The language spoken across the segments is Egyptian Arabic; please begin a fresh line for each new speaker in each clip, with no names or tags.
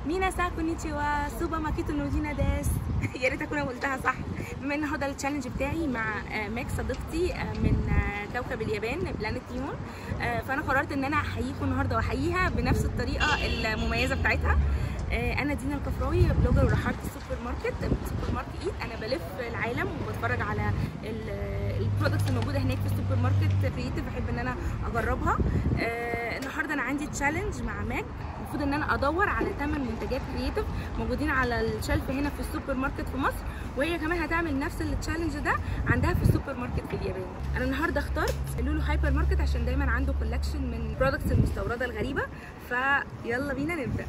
مينا سا كونيتشيوا سوبر ماركت نودينا داس يا ريت اكون قلتها صح بما ان هو ده التشالنج بتاعي مع آه، ماك صديقتي آه، من آه، كوكب اليابان بلانت تيمون آه، فانا قررت ان انا احييكم النهارده واحييها بنفس الطريقه المميزه بتاعتها آه، انا دينا الكفراوي بلوجر ورحالة السوبر ماركت سوبر ماركت ايت انا بلف العالم وبتفرج على البرودكتس الموجوده هناك في السوبر ماركت كرييتيف بحب ان انا اجربها آه، النهارده انا عندي تشالنج مع ماك المفروض ان انا ادور على 8 منتجات كرييتيف موجودين على الشلف هنا في السوبر ماركت في مصر وهي كمان هتعمل نفس التشالنج ده عندها في السوبر ماركت في اليابان انا النهارده اخترت لولو هايبر ماركت عشان دايما عنده كولكشن من البرودكتس المستورده الغريبه فيلا بينا نبدا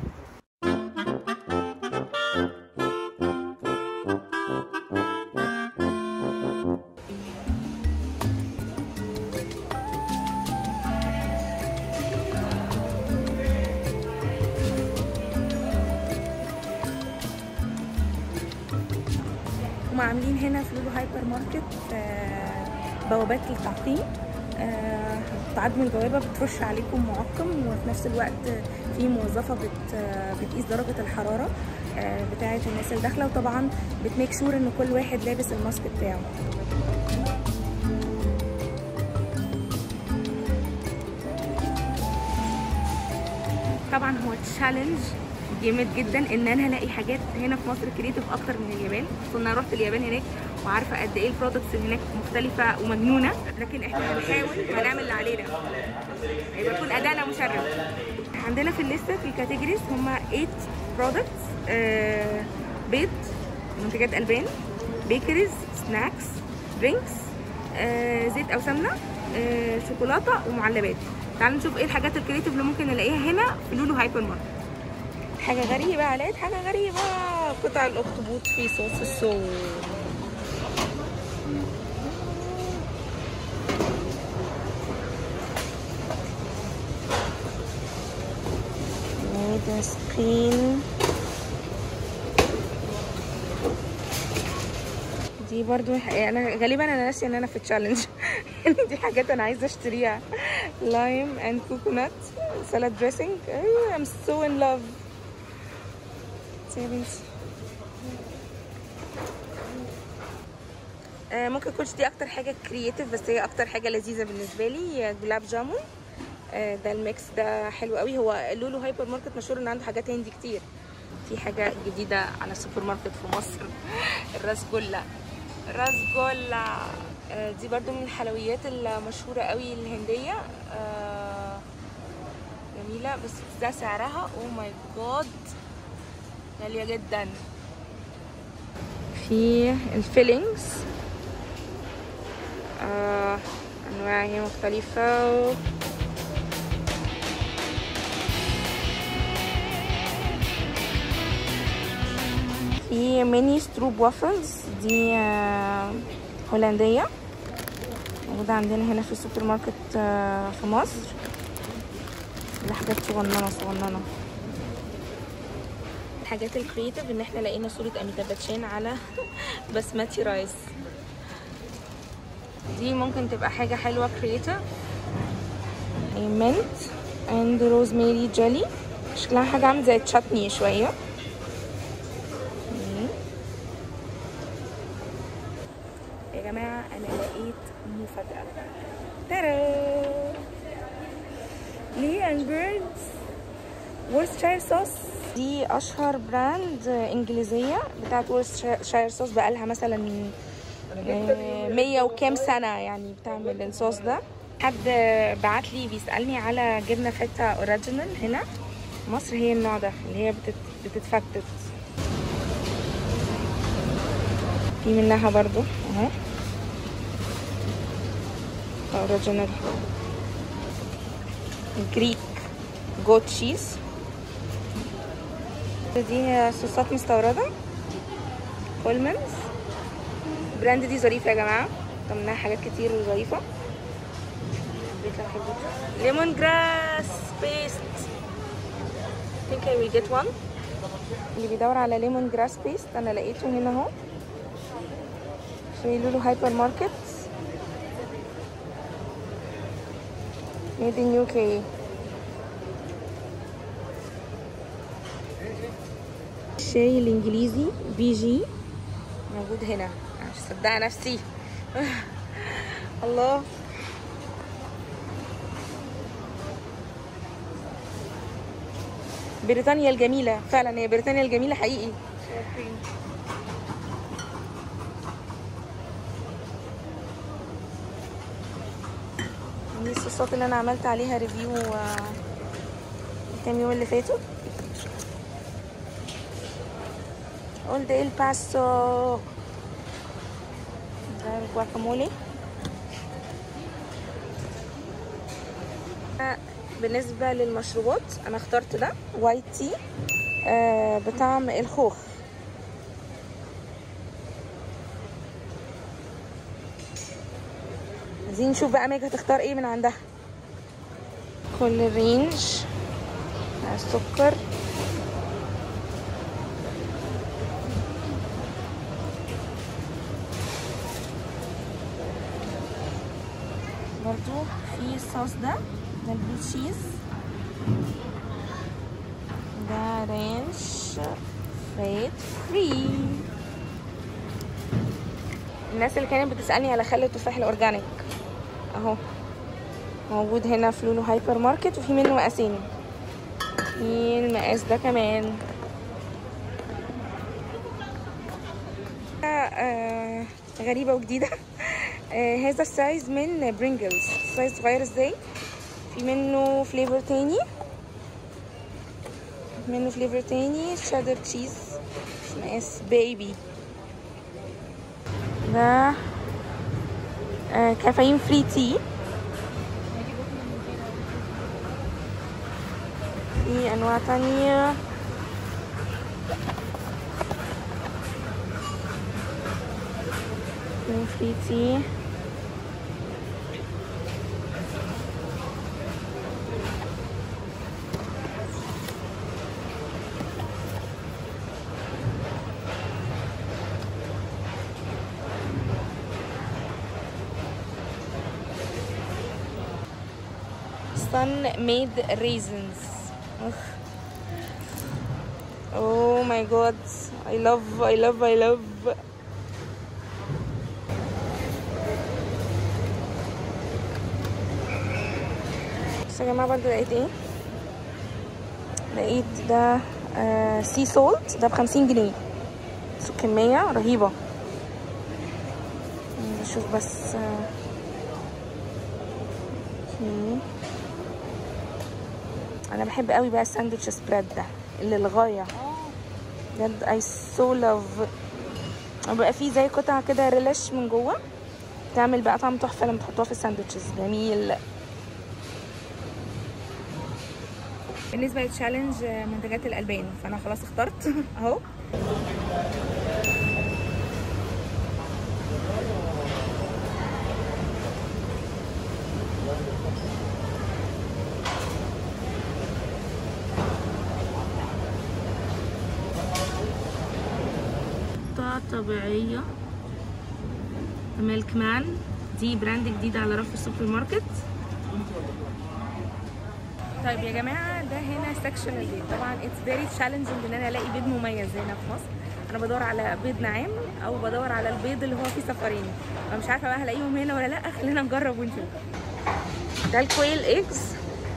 هم عاملين هنا في لولو هايبر ماركت آه، بوابات للتعقيم آه، تعدم البوابة بترش عليكم معقم وفي نفس الوقت في موظفة بت آه، بتقيس درجة الحرارة آه، بتاعة الناس اللي داخلة وطبعا بتميك شور ان كل واحد لابس الماسك بتاعه طبعا هو تشالنج جامد جدا ان انا الاقي حاجات هنا في مصر كريتيف اكتر من اليابان خصوصا انا رحت اليابان هناك وعارفه قد ايه البرودكتس اللي هناك مختلفه ومجنونه لكن احنا هنحاول هنعمل اللي علينا هيبقى يكون ادائنا مشرف عندنا في الليسته في الكاتيجوريز هم 8 برودكتس آه بيض منتجات البان بيكريز سناكس درينكس آه زيت او سمنه آه شوكولاته ومعلبات تعالوا نشوف ايه الحاجات الكريتيف اللي ممكن نلاقيها هنا في لولو هايبر ماركت حاجه غريبه لقيت حاجه غريبه قطع الاخطبوط في صوص الصوم ده سكرين دي برضو انا غالبا انا ناسيه ان انا في تشالنج يعني دي حاجات انا عايزه اشتريها لايم اند كوكونات سالاد دريسنج ام سو ان لاف يا بنتي آه ممكن تكونش دي اكتر حاجه كرييتيف بس هي اكتر حاجه لذيذه بالنسبه لي جلاب جامون آه ده الميكس ده حلو قوي هو لولو هايبر ماركت مشهور ان عنده حاجات هندي كتير في حاجه جديده على السوبر ماركت في مصر الرسجولا رسجولا آه دي برضو من الحلويات المشهوره قوي الهنديه آه جميله بس ده سعرها او ماي جاد غالية جدا في الفيلينجز آه أنواع هي مختلفة في ميني ستروب وافلز دي آه هولندية موجودة عندنا هنا في السوبر ماركت آه في مصر دي حاجات صغننة صغننة الحاجات الكريتيف ان احنا لقينا صورة اميتاب باتشان على بسمتي رايس دي ممكن تبقى حاجة حلوة كريتيف منت اند روزماري جيلي شكلها حاجة عاملة زي التشاتني شوية يا جماعة انا لقيت مفاجأة تارا لي اند بيردز وورستشاير صوص دي اشهر براند انجليزيه بتاعت وورستشاير صوص بقالها مثلا مية وكام سنه يعني بتعمل الصوص ده حد بعت لي بيسالني على جبنه فته اوريجينال هنا مصر هي النوع ده اللي هي بتت... بتتفتت في منها برضو اهو اوريجينال جريك جوت تشيز دي صوصات مستوردة كولمنز البراند دي ظريفة يا جماعة ضمنها حاجات كتير وظريفة ليمون جراس بيست think I will get one اللي بيدور على ليمون جراس بيست انا لقيته هنا اهو في لولو هايبر ماركت made in UK الشاي الانجليزي بي جي موجود هنا أنا مش مصدقه نفسي الله بريطانيا الجميلة فعلا هي بريطانيا الجميلة حقيقي دي الصوصات اللي انا عملت عليها ريفيو آه، الكام يوم اللي فاتوا اولد ايه الباسو ده الجواكامولي بالنسبة للمشروبات أنا اخترت ده وايت تي آه بطعم الخوخ عايزين نشوف بقى ماجي هتختار ايه من عندها كل الرينج مع السكر برضو في الصوص ده ده البلو تشيز ده رانش فات فري الناس اللي كانت بتسألني على خل التفاح الأورجانيك أهو موجود هنا في لولو هايبر ماركت وفي منه مقاسين في المقاس ده كمان آه غريبة وجديدة آه هذا السايز من برينجلز سايز صغير ازاي في منه فليفر تاني منه فليفر تاني شادر تشيز مقاس بيبي ده آه كافيين فري تي في انواع تانية كافيين فري تي sun made raisins Ugh. oh my god i love i love i love بصوا يا جماعه برضه لقيت ايه لقيت ده آه سي سولت ده بخمسين جنيه بس كمية رهيبة نشوف بس آه اوكي انا بحب قوي بقى الساندوتش سبريد ده اللي للغايه بجد اي سو لاف بقى فيه زي قطع كده ريلش من جوه تعمل بقى طعم تحفه لما تحطوها في الساندوتشز جميل بالنسبه للتشالنج منتجات الالبان فانا خلاص اخترت اهو قطع طبيعية ميلك مان دي براند جديد على رف السوبر ماركت طيب يا جماعة ده هنا سكشن البيض طبعا اتس فيري تشالنجينج ان انا الاقي بيض مميز هنا في مصر انا بدور على بيض نعام او بدور على البيض اللي هو فيه صفارين فمش عارفة بقى هلاقيهم هنا ولا لا خلينا نجرب ونشوف ده الكويل ايجز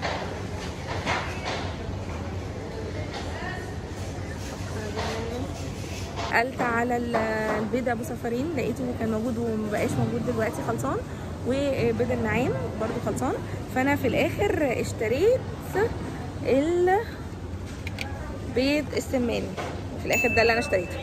سالت على البيض ابو صفارين لقيته كان موجود ومبقاش موجود دلوقتي خلصان وبيض النعام برضو خلصان فانا في الاخر اشتريت البيض السماني في الاخر ده اللي انا اشتريته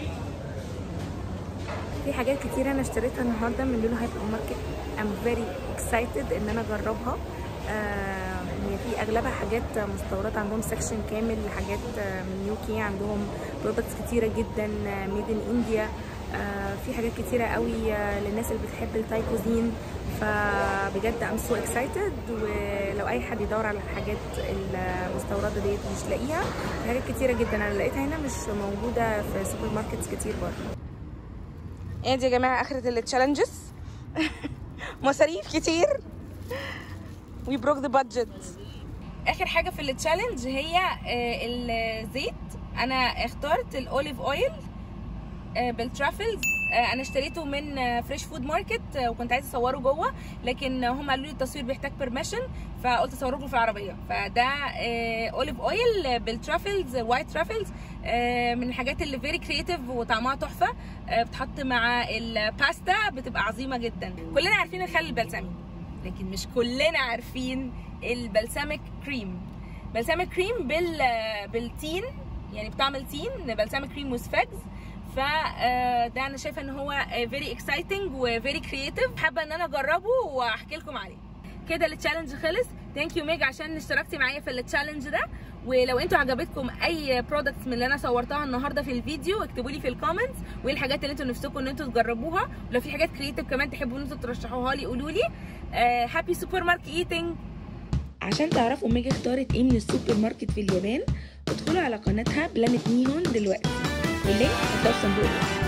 في حاجات كتير انا اشتريتها النهارده من لولو هايبر ماركت ام فيري اكسايتد ان انا اجربها آه هي في اغلبها حاجات مستورده عندهم سكشن كامل حاجات من يو كي عندهم برودكتس كتيره جدا ميد ان انديا في حاجات كتيره قوي للناس اللي بتحب التاي كوزين فبجد ام سو اكسايتد ولو اي حد يدور على الحاجات المستورده ديت مش لاقيها في حاجات كتيره جدا انا لقيتها هنا مش موجوده في سوبر ماركتس كتير برضه ادي يا جماعه اخره التشالنجز مصاريف كتير وي بروك ذا بادجت اخر حاجه في التشالنج هي الزيت انا اخترت الاوليف اويل آه، بالترافلز آه، انا اشتريته من آه، فريش فود ماركت آه، وكنت عايزه اصوره جوه لكن هم قالوا لي التصوير بيحتاج بيرميشن فقلت اصوره لكم في العربيه فده آه، اوليف اويل بالترافلز وايت ترافلز آه، من الحاجات اللي فيري كرييتيف وطعمها تحفه آه، بتحط مع الباستا بتبقى عظيمه جدا كلنا عارفين الخل البلسمي لكن مش كلنا عارفين البلسمك كريم بلسمك كريم بال بالتين يعني بتعمل تين بلسمك كريم وسفاجز فده انا شايفه ان هو فيري اكسايتنج وفيري كرييتيف حابه ان انا اجربه واحكي لكم عليه كده التشالنج خلص ثانك يو ميج عشان اشتركتي معايا في التشالنج ده ولو انتوا عجبتكم اي برودكتس من اللي انا صورتها النهارده في الفيديو اكتبوا لي في الكومنتس وايه الحاجات اللي انتوا نفسكم ان انتوا تجربوها ولو في حاجات كرييتيف كمان تحبوا ان انتوا ترشحوها لي قولوا لي هابي سوبر ماركت ايتنج
عشان تعرفوا ميجا اختارت ايه من السوبر ماركت في اليابان ادخلوا على قناتها بلانت نيهون دلوقتي واللينك هتلاقوا في صندوق الوصف